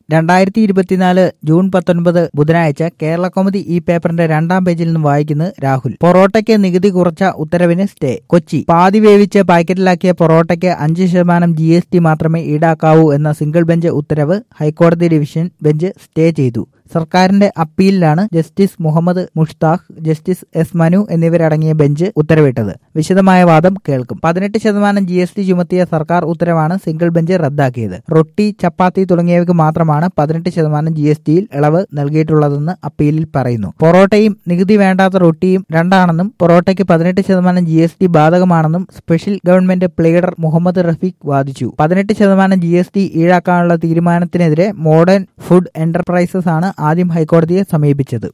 രണ്ടായിരത്തി ഇരുപത്തിനാല് ജൂൺ പത്തൊൻപത് ബുധനാഴ്ച കേരള കൗമുദി ഈ പേപ്പറിന്റെ രണ്ടാം പേജിൽ നിന്ന് വായിക്കുന്നത് രാഹുൽ പൊറോട്ടയ്ക്ക് നികുതി കുറച്ച ഉത്തരവിന് സ്റ്റേ കൊച്ചി പാതി വേവിച്ച് പാക്കറ്റിലാക്കിയ പൊറോട്ടയ്ക്ക് അഞ്ച് ശതമാനം ജി എസ് ടി മാത്രമേ ഈടാക്കാവൂ എന്ന സിംഗിൾ ബെഞ്ച് ഉത്തരവ് ഹൈക്കോടതി ഡിവിഷൻ ബെഞ്ച് സ്റ്റേ ചെയ്തു സർക്കാരിന്റെ അപ്പീലിലാണ് justice Muhammad Mushtaq justice S Manu എന്നിവരടങ്ങിയ ബെഞ്ച് ഉത്തരവിട്ടത് വിശദമായ വാദം കേൾക്കും പതിനെട്ട് ശതമാനം ജി എസ് ടി ചുമത്തിയ സർക്കാർ ഉത്തരവാണ് സിംഗിൾ ബെഞ്ച് റദ്ദാക്കിയത് റൊട്ടി ചപ്പാത്തി തുടങ്ങിയവയ്ക്ക് മാത്രമാണ് പതിനെട്ട് ശതമാനം ജി എസ് ടിയിൽ ഇളവ് നൽകിയിട്ടുള്ളതെന്ന് അപ്പീലിൽ പറയുന്നു പൊറോട്ടയും നികുതി വേണ്ടാത്ത റൊട്ടിയും രണ്ടാണെന്നും പൊറോട്ടയ്ക്ക് പതിനെട്ട് ശതമാനം ജി എസ് ടി ബാധകമാണെന്നും special government pleader Muhammad Rafeeq വാദിച്ചു പതിനെട്ട് ശതമാനം ജി എസ് ടി ഈടാക്കാനുള്ള തീരുമാനത്തിനെതിരെ മോഡേൺ ഫുഡ് എന്റർപ്രൈസസ് ആണ് ആദ്യം ഹൈക്കോടതിയെ സമീപിച്ചത്